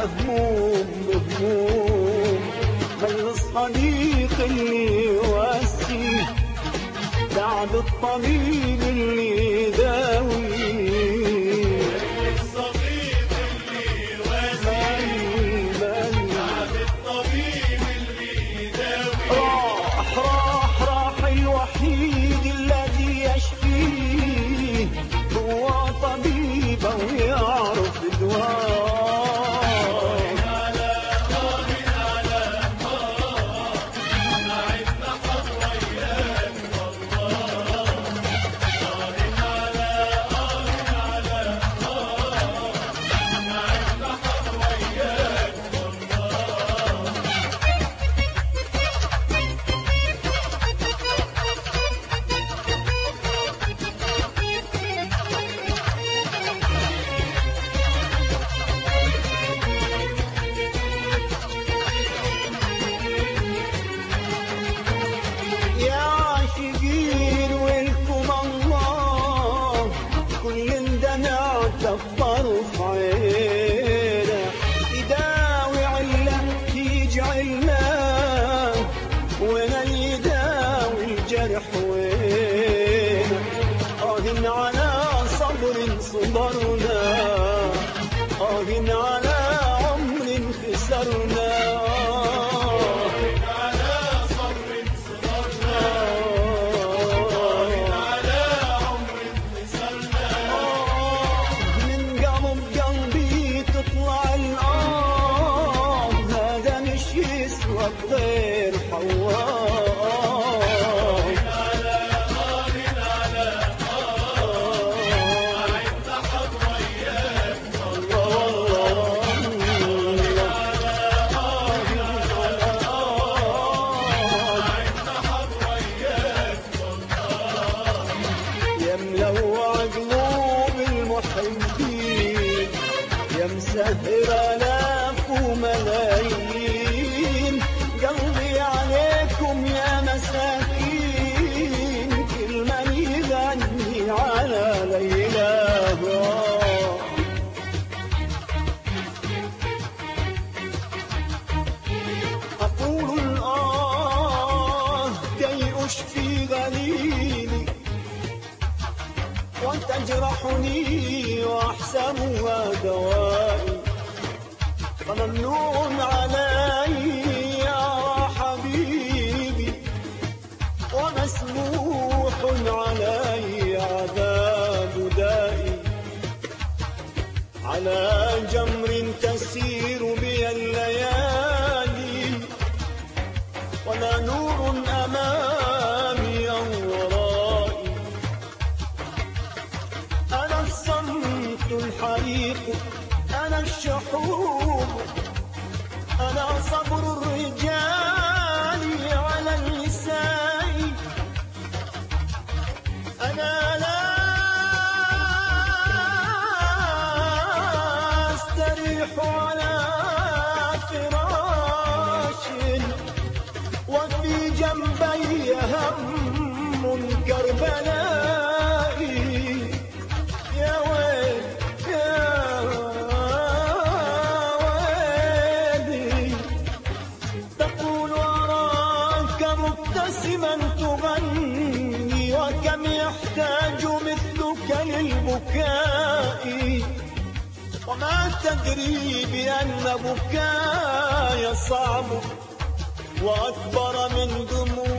مهموم بهموم من الصديق اللي يواسيه بعد الطبيب اللي يداوي الصديق اللي يواسي بعد الطبيب اللي يداوي راح راح راح الوحيد الذي يشفيه هو طبيبه ويعرف دواء يا عاشقين ولكم الله كل دمعت الطرف عينه يداوي علة تيجي علة وانا يداوي الجرح وين آه على صبر صبرنا آه على عمر خسرنا على صبر صبرنا على عمر خسرنا من قلب قلبي تطلع الآه هذا مش يسوى غير حواه يا ملوع قلوب المحبين يا مسهر آلاف وملايين قلبي عليكم يا مساكين كل من يغني على ليلاه أقول الآه كي أشفي غليلي وتجرحني وأحسبها دوائي فممنون علي يا حبيبي ومسموح علي عذاب دائي على جمر تسير بي الليالي ولا نور أمامي أو ورائي أنا الصمت الحريق أنا الشحوب أنا صبر الرجال على النساء أنا لا أستريح على فراش وفي جنبي هم كربلائي يا ويل يا ويلي تقول أراك مبتسما تغني وكم يحتاج مثلك للبكاء وما تدري بأن بكاي صعب وأكبر من دموع